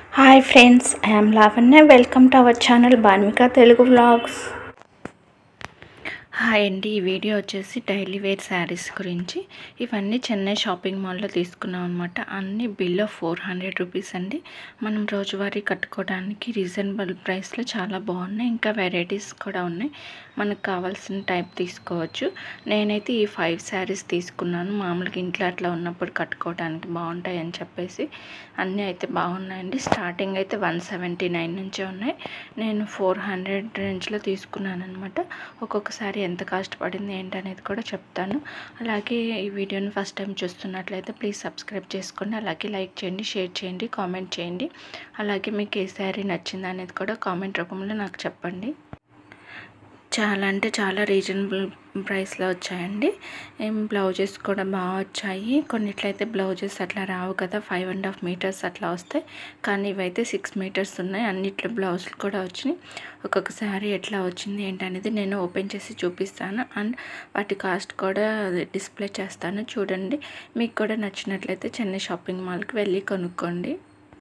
hi friends I am Lavanya welcome to our channel Banvika Telugu vlogs hi అండి ఈ video వచ్చేసి daily wear saris గురించి ఇవన్నీ చెన్నై షాపింగ్ మాల్లో తీసుకున్నాం అనమాట అన్ని బిలో ఫోర్ హండ్రెడ్ రూపీస్ అండి మనం రోజువారీ కట్టుకోవడానికి రీజనబుల్ ప్రైస్లో చాలా బాగున్నాయి ఇంకా వెరైటీస్ కూడా ఉన్నాయి మనకు కావాల్సిన టైప్ తీసుకోవచ్చు నేనైతే ఈ ఫైవ్ శారీస్ తీసుకున్నాను మామూలుగా ఇంట్లో అట్లా ఉన్నప్పుడు కట్టుకోవడానికి బాగుంటాయి అని చెప్పేసి అన్నీ అయితే బాగున్నాయండి స్టార్టింగ్ అయితే వన్ సెవెంటీ నైన్ నుంచే ఉన్నాయి నేను ఫోర్ హండ్రెడ్ రేంజ్లో తీసుకున్నాను అనమాట ఒక్కొక్క శారీ ఎంత కాస్ట్ పడింది ఏంటనేది కూడా చెప్తాను అలాగే ఈ వీడియోని ఫస్ట్ టైం చూస్తున్నట్లయితే ప్లీజ్ సబ్స్క్రైబ్ చేసుకోండి అలాగే లైక్ చేయండి షేర్ చేయండి కామెంట్ చేయండి అలాగే మీకు ఏ శారీ నచ్చింది అనేది కూడా కామెంట్ రూపంలో నాకు చెప్పండి చాలా అంటే చాలా రీజనబుల్ ప్రైస్లో వచ్చాయండి ఏం బ్లౌజెస్ కూడా బాగా వచ్చాయి కొన్నిట్లయితే బ్లౌజెస్ అట్లా రావు కదా ఫైవ్ అండ్ హాఫ్ మీటర్స్ అట్లా వస్తాయి కానీ ఇవైతే సిక్స్ మీటర్స్ ఉన్నాయి అన్నిట్లో బ్లౌజులు కూడా వచ్చినాయి ఒక్కొక్క శారీ ఎట్లా వచ్చింది ఏంటనేది నేను ఓపెన్ చేసి చూపిస్తాను అండ్ వాటి కాస్ట్ కూడా డిస్ప్లే చేస్తాను చూడండి మీకు కూడా నచ్చినట్లయితే చెన్నై షాపింగ్ మాల్కి వెళ్ళి కొనుక్కోండి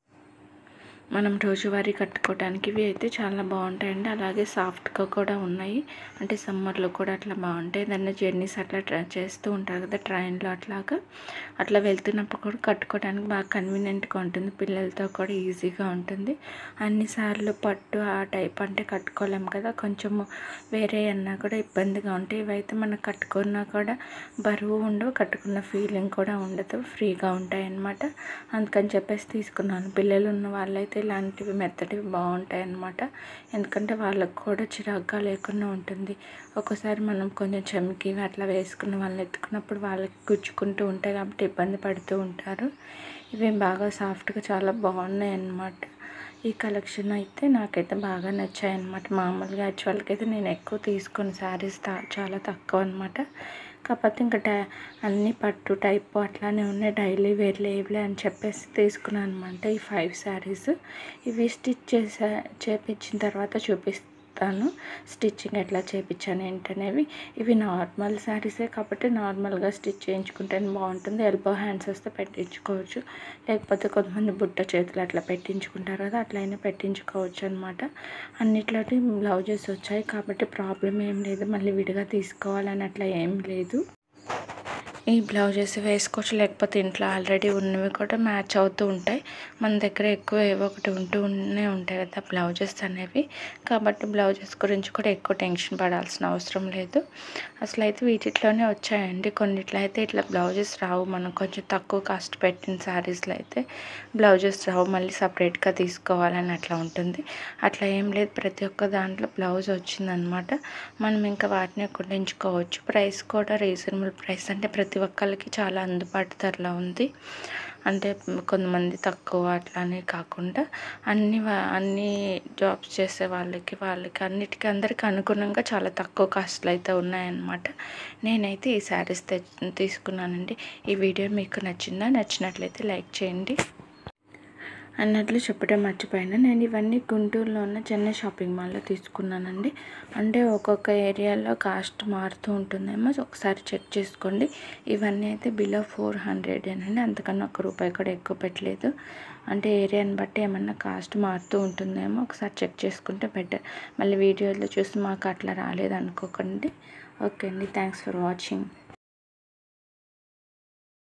మనం రోజువారీ కట్టుకోవడానికి ఇవి అయితే చాలా బాగుంటాయండి అలాగే సాఫ్ట్గా కూడా ఉన్నాయి అంటే సమ్మర్లో కూడా అట్లా బాగుంటాయి దాన్ని జర్నీస్ అట్లా ట్రై చేస్తూ ఉంటారు కదా ట్రైన్లో అట్లాగా అట్లా వెళ్తున్నప్పుడు కూడా కట్టుకోవడానికి బాగా కన్వీనియంట్గా ఉంటుంది పిల్లలతో కూడా ఈజీగా ఉంటుంది అన్నిసార్లు పట్టు ఆ టైప్ అంటే కట్టుకోలేము కదా కొంచెము వేరే అన్నా కూడా ఇబ్బందిగా ఉంటాయి ఇవైతే మనం కట్టుకున్నా కూడా బరువు ఉండవు కట్టుకున్న ఫీలింగ్ కూడా ఉండదు ఫ్రీగా ఉంటాయి అన్నమాట అందుకని చెప్పేసి తీసుకున్నాను పిల్లలు ఉన్న వాళ్ళైతే ఇలాంటివి మెత్తటివి బాగుంటాయి అన్నమాట ఎందుకంటే వాళ్ళకు కూడా చిరాగ్గా లేకుండా ఉంటుంది ఒక్కోసారి మనం కొంచెం చెమికి అట్లా వేసుకున్న వాళ్ళని ఎత్తుకున్నప్పుడు వాళ్ళకి గుచ్చుకుంటూ ఉంటాయి కాబట్టి ఇబ్బంది పడుతూ ఉంటారు ఇవి బాగా సాఫ్ట్గా చాలా బాగున్నాయి అన్నమాట ఈ కలెక్షన్ అయితే నాకైతే బాగా నచ్చాయి అనమాట మామూలుగా యాక్చువల్గా అయితే నేను ఎక్కువ తీసుకున్న శారీస్ చాలా తక్కువ అనమాట కాకపోతే ఇంకా డై అన్నీ పట్టు టైప్ అట్లానే ఉన్నాయి డైలీ వేర్ లేవులే అని చెప్పేసి తీసుకున్నాను అనమాట ఈ ఫైవ్ శారీస్ ఇవి స్టిచ్ చేసా చేపించిన తర్వాత చూపిస్తాను స్టిచ్చింగ్ ఎట్లా చేపించాను ఏంటనేవి ఇవి నార్మల్ శారీసే కాబట్టి నార్మల్గా స్టిచ్ చేయించుకుంటేనే బాగుంటుంది ఎల్బో హ్యాండ్స్ వస్తే పెట్టించుకోవచ్చు లేకపోతే కొంతమంది బుట్ట చేతులు అట్లా పెట్టించుకుంటారు కదా అట్లయినా పెట్టించుకోవచ్చు అనమాట అన్నిట్లోటి బ్లౌజెస్ వచ్చాయి కాబట్టి ప్రాబ్లం ఏం లేదు మళ్ళీ విడిగా తీసుకోవాలని అట్లా ఏం లేదు ఈ బ్లౌజెస్ వేసుకోవచ్చు లేకపోతే ఇంట్లో ఆల్రెడీ ఉన్నవి కూడా మ్యాచ్ అవుతూ ఉంటాయి మన దగ్గర ఎక్కువ ఏవో ఒకటి ఉంటూనే ఉంటాయి కదా బ్లౌజెస్ అనేవి కాబట్టి బ్లౌజెస్ గురించి కూడా ఎక్కువ టెన్షన్ పడాల్సిన అవసరం లేదు అసలు అయితే వీటిలోనే వచ్చాయండి కొన్నిట్లో అయితే ఇట్లా బ్లౌజెస్ రావు మనం కొంచెం తక్కువ కాస్ట్ పెట్టిన శారీస్లో అయితే బ్లౌజెస్ రావు మళ్ళీ సపరేట్గా తీసుకోవాలని అట్లా ఉంటుంది అట్లా ఏం లేదు ప్రతి ఒక్క దాంట్లో బ్లౌజ్ వచ్చిందనమాట మనం ఇంకా వాటిని కుట్టించుకోవచ్చు ప్రైస్ కూడా రీజనబుల్ ప్రైస్ అంటే ప్రతి ఒక్కరికి చాలా అందుబాటు ధరలో ఉంది అంటే కొంతమంది తక్కువ అట్లానే కాకుండా అన్ని అన్ని జాబ్స్ చేసే వాళ్ళకి వాళ్ళకి అన్నిటికీ అందరికీ అనుగుణంగా చాలా తక్కువ కాస్ట్లు అయితే ఉన్నాయన్నమాట నేనైతే ఈ శారీస్ తె తీసుకున్నానండి ఈ వీడియో మీకు నచ్చిందా నచ్చినట్లయితే లైక్ చేయండి అన్నట్లు చెప్పడం మర్చిపోయాను నేను ఇవన్నీ గుంటూరులో ఉన్న చెన్నై షాపింగ్ మాల్లో తీసుకున్నానండి అంటే ఒక్కొక్క ఏరియాలో కాస్ట్ మారుతూ ఉంటుందేమో ఒకసారి చెక్ చేసుకోండి ఇవన్నీ అయితే బిలో ఫోర్ హండ్రెడ్ అండి అంతకన్నా ఒక రూపాయి కూడా ఎక్కువ పెట్టలేదు అంటే ఏరియాని బట్టి ఏమన్నా కాస్ట్ మారుతూ ఉంటుందేమో ఒకసారి చెక్ చేసుకుంటే బెటర్ మళ్ళీ వీడియోలో చూసి మాకు అట్లా రాలేదు అనుకోకండి ఓకే అండి థ్యాంక్స్ ఫర్ వాచింగ్